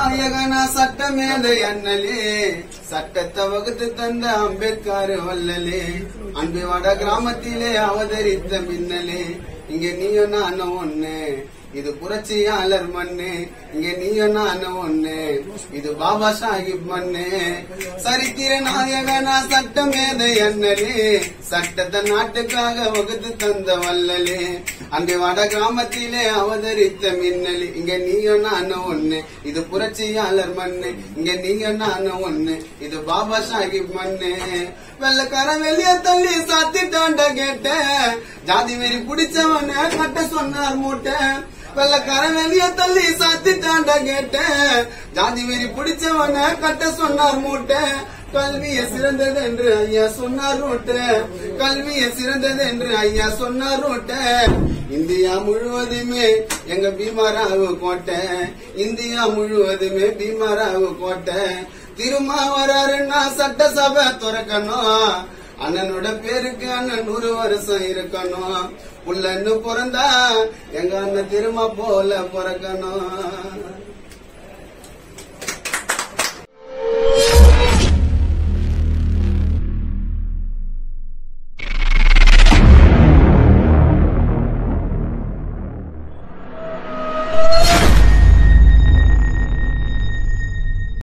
நாயகனா சட்டமேதை அண்ணலே சட்டத்தை வகுத்து தந்த அம்பேத்கர் வல்லலே அன்பிவாட கிராமத்திலே அவதரித்த மின்னலே இங்க நீயும் நானும் ஒண்ணு இது புரட்சியாளர் மண்ணு இங்க நீயும் நானும் ஒண்ணு இது பாபா சாஹிப் மண்ணு சரித்திர நாயகனா சட்டமேதை அண்ணலே சட்டத்தை நாட்டுக்காக வகுத்து தந்த வல்லலே அங்கே வட கிராமத்திலே அவதரித்த மின்னலி இங்க நீயும் நானும் ஒண்ணு இது புரட்சியாளர் மண்ணு இங்க நீயும் நானும் ஒண்ணு இது பாபா சாஹிப் மண்ணு வெள்ளக்கார வெளிய தள்ளி சாத்திட்டாண்ட கேட்ட ஜாதி வெறி பிடிச்சவன கட்ட சொன்னார் மூட்டை வெள்ளக்கார வெளிய தள்ளி சாத்திட்டாண்ட கேட்ட ஜாதி வெறி பிடிச்சவன கட்ட சொன்னார் மூட்டை கல்விய சிறந்தது என்று ஐயா சொன்னார் ரூட்ட கல்விய சிறந்தது என்று ஐயா சொன்னார் ரூட்ட இந்தியா முழுவதுமே எங்க பீமாராவு கோட்டை இந்தியா முழுவதுமே பீமாராவு கோட்டை திருமாவராருன்னா சட்டசபை துறக்கணும் அண்ணனோட பேருக்கு அண்ணன் நூறு வருஷம் இருக்கணும் புள்ளன்னு பிறந்தா எங்க அண்ணன் திரும்ப போல பிறக்கணும்